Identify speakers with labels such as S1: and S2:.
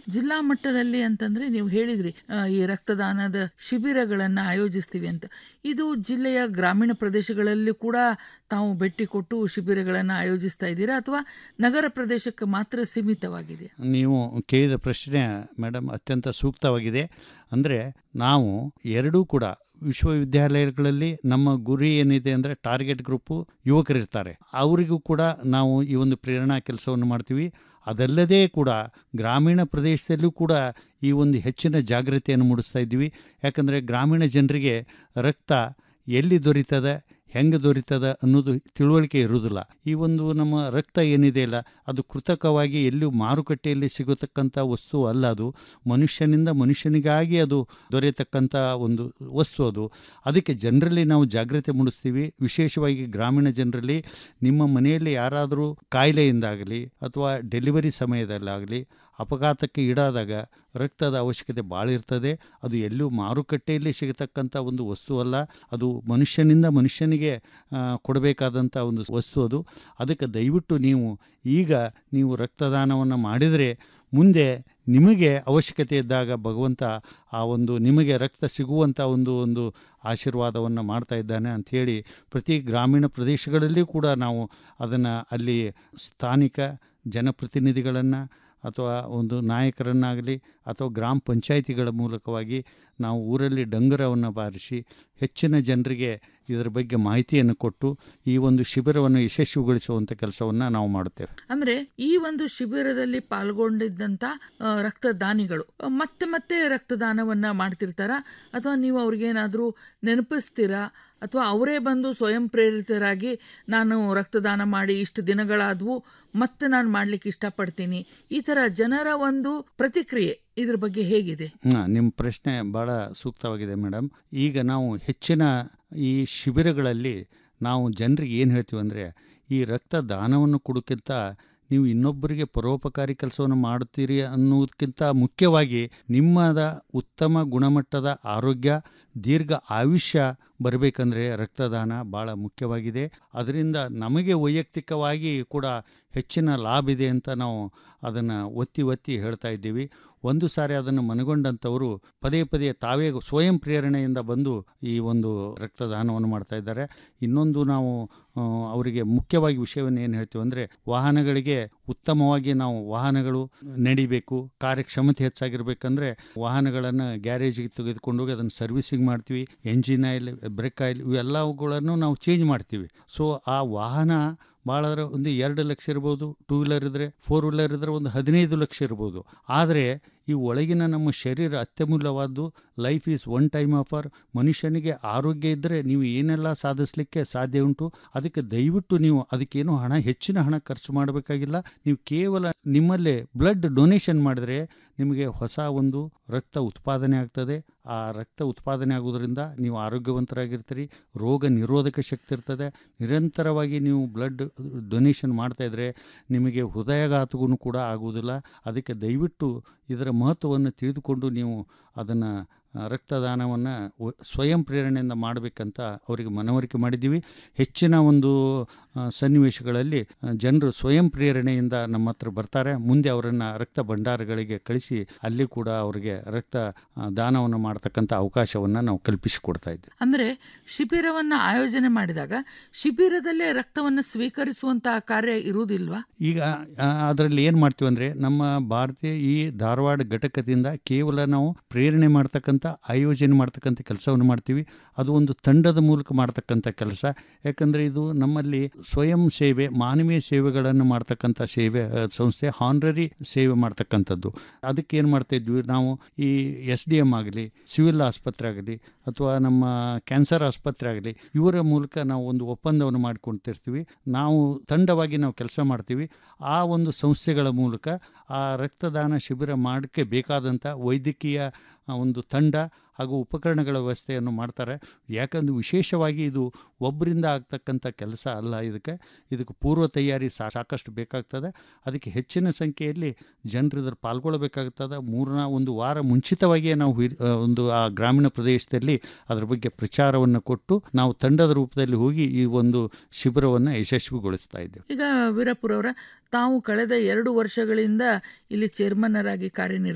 S1: ಜಿಲ್ಲಾ ಮಟ್ಟದಲ್ಲಿ ಅಂತಂದ್ರೆ ನೀವು ಹೇಳಿದ್ರಿ ಆ, ಈ ರಕ್ತದಾನದ ಶಿಬಿರಗಳನ್ನ ಆಯೋಜಿಸ್ತೀವಿ ಅಂತ ಇದು ಜಿಲ್ಲೆಯ ಗ್ರಾಮೀಣ ಪ್ರದೇಶಗಳಲ್ಲಿ ಕೂಡ ತಾವು ಭೇಟಿ ಕೊಟ್ಟು ಶಿಬಿರಗಳನ್ನ ಆಯೋಜಿಸ್ತಾ ಇದ್ದೀರಾ ಅಥವಾ ನಗರ ಪ್ರದೇಶಕ್ಕೆ ಮಾತ್ರ ಸೀಮಿತವಾಗಿದೆ
S2: ನೀವು ಕೇಳಿದ ಪ್ರಶ್ನೆ ಮೇಡಮ್ ಅತ್ಯಂತ ಸೂಕ್ತವಾಗಿದೆ ಅಂದರೆ ನಾವು ಎರಡೂ ಕೂಡ ವಿಶ್ವವಿದ್ಯಾಲಯಗಳಲ್ಲಿ ನಮ್ಮ ಗುರಿ ಏನಿದೆ ಅಂದರೆ ಟಾರ್ಗೆಟ್ ಗ್ರೂಪು ಯುವಕರಿರ್ತಾರೆ ಅವರಿಗೂ ಕೂಡ ನಾವು ಈ ಒಂದು ಪ್ರೇರಣಾ ಕೆಲಸವನ್ನು ಮಾಡ್ತೀವಿ ಅದಲ್ಲದೇ ಕೂಡ ಗ್ರಾಮೀಣ ಪ್ರದೇಶದಲ್ಲೂ ಕೂಡ ಈ ಒಂದು ಹೆಚ್ಚಿನ ಜಾಗೃತಿಯನ್ನು ಮೂಡಿಸ್ತಾ ಇದ್ದೀವಿ ಯಾಕಂದರೆ ಗ್ರಾಮೀಣ ಜನರಿಗೆ ರಕ್ತ ಎಲ್ಲಿ ದೊರೀತದೆ ಹೆಂಗೆ ದೊರೀತದ ಅನ್ನೋದು ತಿಳುವಳಿಕೆ ಇರುವುದಿಲ್ಲ ಈ ಒಂದು ನಮ್ಮ ರಕ್ತ ಏನಿದೆ ಅಲ್ಲ ಅದು ಕೃತಕವಾಗಿ ಎಲ್ಲೂ ಮಾರುಕಟ್ಟೆಯಲ್ಲಿ ಸಿಗತಕ್ಕಂಥ ವಸ್ತು ಅಲ್ಲ ಅದು ಮನುಷ್ಯನಿಂದ ಮನುಷ್ಯನಿಗಾಗಿ ಅದು ದೊರೆಯತಕ್ಕಂಥ ಒಂದು ವಸ್ತು ಅದು ಅದಕ್ಕೆ ಜನರಲ್ಲಿ ನಾವು ಜಾಗೃತಿ ಮೂಡಿಸ್ತೀವಿ ವಿಶೇಷವಾಗಿ ಗ್ರಾಮೀಣ ಜನರಲ್ಲಿ ನಿಮ್ಮ ಮನೆಯಲ್ಲಿ ಯಾರಾದರೂ ಕಾಯಿಲೆಯಿಂದಾಗಲಿ ಅಥವಾ ಡೆಲಿವರಿ ಸಮಯದಲ್ಲಾಗಲಿ ಅಪಘಾತಕ್ಕೆ ಈಡಾದಾಗ ರಕ್ತದ ಅವಶ್ಯಕತೆ ಭಾಳ ಇರ್ತದೆ ಅದು ಎಲ್ಲೂ ಮಾರುಕಟ್ಟೆಯಲ್ಲಿ ಸಿಗತಕ್ಕಂಥ ಒಂದು ವಸ್ತು ಅಲ್ಲ ಅದು ಮನುಷ್ಯನಿಂದ ಮನುಷ್ಯನಿಗೆ ಆ, ಕೊಡಬೇಕಾದಂಥ ಒಂದು ವಸ್ತು ಅದು ಅದಕ್ಕೆ ದಯವಿಟ್ಟು ನೀವು ಈಗ ನೀವು ರಕ್ತದಾನವನ್ನು ಮಾಡಿದರೆ ಮುಂದೆ ನಿಮಗೆ ಅವಶ್ಯಕತೆ ಇದ್ದಾಗ ಭಗವಂತ ಆ ಒಂದು ನಿಮಗೆ ರಕ್ತ ಸಿಗುವಂಥ ಒಂದು ಒಂದು ಆಶೀರ್ವಾದವನ್ನು ಮಾಡ್ತಾ ಇದ್ದಾನೆ ಅಂಥೇಳಿ ಪ್ರತಿ ಗ್ರಾಮೀಣ ಪ್ರದೇಶಗಳಲ್ಲಿ ಕೂಡ ನಾವು ಅದನ್ನು ಅಲ್ಲಿ ಸ್ಥಾನಿಕ ಜನಪ್ರತಿನಿಧಿಗಳನ್ನು ಅಥವಾ ಒಂದು ನಾಯಕರನ್ನಾಗಲಿ ಅಥವಾ ಗ್ರಾಮ ಪಂಚಾಯಿತಿಗಳ ಮೂಲಕವಾಗಿ ನಾವು ಊರಲ್ಲಿ ಡಂಗರವನ್ನು ಬಾರಿಸಿ ಹೆಚ್ಚಿನ ಜನರಿಗೆ ಇದರ ಬಗ್ಗೆ ಮಾಹಿತಿಯನ್ನು ಕೊಟ್ಟು ಈ ಒಂದು ಶಿಬಿರವನ್ನು ಯಶಸ್ವಿಗೊಳಿಸುವಂಥ ಕೆಲಸವನ್ನು ನಾವು ಮಾಡುತ್ತೇವೆ
S1: ಅಂದ್ರೆ ಈ ಒಂದು ಶಿಬಿರದಲ್ಲಿ ಪಾಲ್ಗೊಂಡಿದ್ದಂತ ಆ, ರಕ್ತದಾನಿಗಳು ಆ, ಮತ್ತೆ ಮತ್ತೆ ರಕ್ತದಾನವನ್ನ ಮಾಡ್ತಿರ್ತಾರ ಅಥವಾ ನೀವು ಅವ್ರಿಗೇನಾದ್ರೂ ನೆನಪಿಸ್ತೀರಾ ಅಥವಾ ಅವರೇ ಬಂದು ಸ್ವಯಂ ಪ್ರೇರಿತರಾಗಿ ನಾನು ರಕ್ತದಾನ ಮಾಡಿ ಇಷ್ಟು ದಿನಗಳಾದವು ಮತ್ತೆ ನಾನು ಮಾಡ್ಲಿಕ್ಕೆ ಇಷ್ಟಪಡ್ತೀನಿ ಈ ತರ ಜನರ ಒಂದು ಪ್ರತಿಕ್ರಿಯೆ ಇದ್ರ ಬಗ್ಗೆ ಹೇಗಿದೆ
S2: ಹಾಂ ನಿಮ್ಮ ಪ್ರಶ್ನೆ ಭಾಳ ಸೂಕ್ತವಾಗಿದೆ ಮೇಡಮ್ ಈಗ ನಾವು ಹೆಚ್ಚಿನ ಈ ಶಿಬಿರಗಳಲ್ಲಿ ನಾವು ಜನರಿಗೆ ಏನು ಹೇಳ್ತೀವಿ ಅಂದರೆ ಈ ರಕ್ತದಾನವನ್ನು ಕೊಡೋಕ್ಕಿಂತ ನೀವು ಇನ್ನೊಬ್ಬರಿಗೆ ಪರೋಪಕಾರಿ ಕೆಲಸವನ್ನು ಮಾಡುತ್ತೀರಿ ಅನ್ನೋದಕ್ಕಿಂತ ಮುಖ್ಯವಾಗಿ ನಿಮ್ಮದ ಉತ್ತಮ ಗುಣಮಟ್ಟದ ಆರೋಗ್ಯ ದೀರ್ಘ ಆಯುಷ್ಯ ಬರಬೇಕಂದ್ರೆ ರಕ್ತದಾನ ಭಾಳ ಮುಖ್ಯವಾಗಿದೆ ಅದರಿಂದ ನಮಗೆ ವೈಯಕ್ತಿಕವಾಗಿ ಕೂಡ ಹೆಚ್ಚಿನ ಲಾಭ ಇದೆ ಅಂತ ನಾವು ಅದನ್ನು ಒತ್ತಿ ಒತ್ತಿ ಹೇಳ್ತಾ ಇದ್ದೀವಿ ಒಂದು ಸಾರಿ ಅದನ್ನು ಮನಗೊಂಡಂಥವರು ಪದೇ ಪದೇ ತಾವೇ ಸ್ವಯಂ ಪ್ರೇರಣೆಯಿಂದ ಬಂದು ಈ ಒಂದು ರಕ್ತದಾನವನ್ನು ಮಾಡ್ತಾ ಇದ್ದಾರೆ ಇನ್ನೊಂದು ನಾವು ಆ, ಅವರಿಗೆ ಮುಖ್ಯವಾಗಿ ವಿಷಯವನ್ನು ಏನು ಹೇಳ್ತೀವಿ ಅಂದರೆ ವಾಹನಗಳಿಗೆ ಉತ್ತಮವಾಗಿ ನಾವು ವಾಹನಗಳು ನಡಿಬೇಕು ಕಾರ್ಯಕ್ಷಮತೆ ಹೆಚ್ಚಾಗಿರ್ಬೇಕಂದ್ರೆ ವಾಹನಗಳನ್ನು ಗ್ಯಾರೇಜಿಗೆ ತೆಗೆದುಕೊಂಡು ಹೋಗಿ ಅದನ್ನು ಸರ್ವಿಸಿಂಗ್ ಮಾಡ್ತೀವಿ ಎಂಜಿನ್ ಆಯಿಲ್ ಬ್ರೇಕ್ ಆಯಿಲ್ ಇವೆಲ್ಲವುಗಳನ್ನು ನಾವು ಚೇಂಜ್ ಮಾಡ್ತೀವಿ ಸೊ ಆ ವಾಹನ ಭಾಳ ಅಂದ್ರೆ ಒಂದು ಎರಡು ಲಕ್ಷ ಇರ್ಬೋದು ಟೂ ವೀಲರ್ ಇದ್ದರೆ ಫೋರ್ ವೀಲರ್ ಇದ್ದರೆ ಒಂದು ಹದಿನೈದು ಲಕ್ಷ ಇರ್ಬೋದು ಆದರೆ ಈ ಒಳಗಿನ ನಮ್ಮ ಶರೀರ ಅತ್ಯಮೂಲ್ಯವಾದ್ದು life is one time offer ಮನುಷ್ಯನಿಗೆ ಆರೋಗ್ಯ ಇದ್ದರೆ ನೀವು ಏನೆಲ್ಲ ಸಾಧಿಸಲಿಕ್ಕೆ ಸಾಧ್ಯ ಉಂಟು ಅದಕ್ಕೆ ದಯವಿಟ್ಟು ನೀವು ಅದಕ್ಕೇನು ಹಣ ಹೆಚ್ಚಿನ ಹಣ ಖರ್ಚು ಮಾಡಬೇಕಾಗಿಲ್ಲ ನೀವು ಕೇವಲ ನಿಮ್ಮಲ್ಲೇ ಬ್ಲಡ್ ಡೊನೇಷನ್ ಮಾಡಿದರೆ ನಿಮಗೆ ಹೊಸ ಒಂದು ರಕ್ತ ಉತ್ಪಾದನೆ ಆಗ್ತದೆ ಆ ರಕ್ತ ಉತ್ಪಾದನೆ ಆಗೋದ್ರಿಂದ ನೀವು ಆರೋಗ್ಯವಂತರಾಗಿರ್ತೀರಿ ರೋಗ ನಿರೋಧಕ ಶಕ್ತಿ ಇರ್ತದೆ ನಿರಂತರವಾಗಿ ನೀವು ಬ್ಲಡ್ ಡೊನೇಷನ್ ಮಾಡ್ತಾಯಿದ್ರೆ ನಿಮಗೆ ಹೃದಯಾಘಾತಗೂ ಕೂಡ ಆಗುವುದಿಲ್ಲ ಅದಕ್ಕೆ ದಯವಿಟ್ಟು ಇದರ ಮಹತ್ವವನ್ನು ತಿಳಿದುಕೊಂಡು ನೀವು ಅದನ್ನು ರಕ್ತದಾನವನ್ನು ಸ್ವಯಂ ಪ್ರೇರಣೆಯಿಂದ ಮಾಡಬೇಕಂತ ಅವರಿಗೆ ಮನವರಿಕೆ ಮಾಡಿದ್ದೀವಿ ಹೆಚ್ಚಿನ ಒಂದು ಆ, ಸನ್ನಿವೇಶಗಳಲ್ಲಿ ಜನರು ಸ್ವಯಂ ಪ್ರೇರಣೆಯಿಂದ ನಮ್ಮ ಹತ್ರ ಬರ್ತಾರೆ ಮುಂದೆ ಅವರನ್ನು ರಕ್ತ ಭಂಡಾರಗಳಿಗೆ ಕಳಿಸಿ ಅಲ್ಲಿ ಕೂಡ ಅವರಿಗೆ ರಕ್ತ ಆ, ದಾನವನ್ನು ಮಾಡತಕ್ಕಂಥ ಅವಕಾಶವನ್ನು ನಾವು ಕಲ್ಪಿಸಿಕೊಡ್ತಾ ಇದ್ದೇವೆ
S1: ಅಂದ್ರೆ ಶಿಬಿರವನ್ನ ಆಯೋಜನೆ ಮಾಡಿದಾಗ ಶಿಬಿರದಲ್ಲೇ ರಕ್ತವನ್ನು ಸ್ವೀಕರಿಸುವಂತಹ ಕಾರ್ಯ ಇರುವುದಿಲ್ವಾ
S2: ಈಗ ಅದರಲ್ಲಿ ಏನು ಮಾಡ್ತೀವಿ ಅಂದರೆ ನಮ್ಮ ಭಾರತೀಯ ಈ ಧಾರವಾಡ ಘಟಕದಿಂದ ಕೇವಲ ನಾವು ಪ್ರೇರಣೆ ಮಾಡ್ತಕ್ಕಂಥ ಆಯೋಜನೆ ಮಾಡ್ತಕ್ಕಂಥ ಕೆಲಸವನ್ನು ಮಾಡ್ತೀವಿ ಅದು ಒಂದು ತಂಡದ ಮೂಲಕ ಮಾಡ್ತಕ್ಕಂಥ ಕೆಲಸ ಯಾಕಂದರೆ ಇದು ನಮ್ಮಲ್ಲಿ ಸ್ವಯಂ ಸೇವೆ ಮಾನವೀಯ ಸೇವೆಗಳನ್ನು ಮಾಡ್ತಕ್ಕಂಥ ಸೇವೆ ಆ, ಸಂಸ್ಥೆ ಹಾನರರಿ ಸೇವೆ ಮಾಡ್ತಕ್ಕಂಥದ್ದು ಅದಕ್ಕೆ ಏನು ಮಾಡ್ತಾ ಇದ್ವಿ ನಾವು ಈ ಎಸ್ ಡಿ ಎಮ್ ಆಗಲಿ ಸಿವಿಲ್ ಆಸ್ಪತ್ರೆ ಆಗಲಿ ಅಥವಾ ನಮ್ಮ ಕ್ಯಾನ್ಸರ್ ಆಸ್ಪತ್ರೆ ಆಗಲಿ ಇವರ ಮೂಲಕ ನಾವು ಒಂದು ಒಪ್ಪಂದವನ್ನು ಮಾಡಿಕೊಳ್ತಿರ್ತೀವಿ ನಾವು ತಂಡವಾಗಿ ನಾವು ಕೆಲಸ ಮಾಡ್ತೀವಿ ಆ ಒಂದು ಸಂಸ್ಥೆಗಳ ಮೂಲಕ ಆ ರಕ್ತದಾನ ಶಿಬಿರ ಮಾಡೋಕ್ಕೆ ಬೇಕಾದಂಥ ವೈದ್ಯಕೀಯ ಆ, ಒಂದು ತಂಡ ಹಾಗೂ ಉಪಕರಣಗಳ ವ್ಯವಸ್ಥೆಯನ್ನು ಮಾಡ್ತಾರೆ ಯಾಕಂದ್ರೆ ವಿಶೇಷವಾಗಿ ಇದು ಒಬ್ಬರಿಂದ ಆಗ್ತಕ್ಕಂಥ ಕೆಲಸ ಅಲ್ಲ ಇದಕ್ಕೆ ಇದಕ್ಕೆ ಪೂರ್ವ ತಯಾರಿ ಸಾ- ಸಾಕಷ್ಟು ಬೇಕಾಗ್ತದೆ ಅದಕ್ಕೆ ಹೆಚ್ಚಿನ ಸಂಖ್ಯೆಯಲ್ಲಿ ಜನರು ಇದ್ರ ಪಾಲ್ಗೊಳ್ಳಬೇಕಾಗ್ತದೆ ಮೂರನ ಒಂದು ವಾರ ಮುಂಚಿತವಾಗಿಯೇ ನಾವು ಹಿರ್- ಆ, ಒಂದು ಆ ಗ್ರಾಮೀಣ ಪ್ರದೇಶದಲ್ಲಿ ಅದರ ಬಗ್ಗೆ ಪ್ರಚಾರವನ್ನು ಕೊಟ್ಟು ನಾವು ತಂಡದ ರೂಪದಲ್ಲಿ ಹೋಗಿ ಈ ಒಂದು ಶಿಬಿರವನ್ನು ಯಶಸ್ವಿಗೊಳಿಸ್ತಾ ಇದ್ದೇವೆ
S1: ಈಗ ವೀರಪ್ಪುರವರ ತಾವು ಕಳೆದ ಎರಡು ವರ್ಷಗಳಿಂದ ಇಲ್ಲಿ ಚೇರ್ಮನ್ನರಾಗಿ ಕಾರ್ಯನಿರ್ವ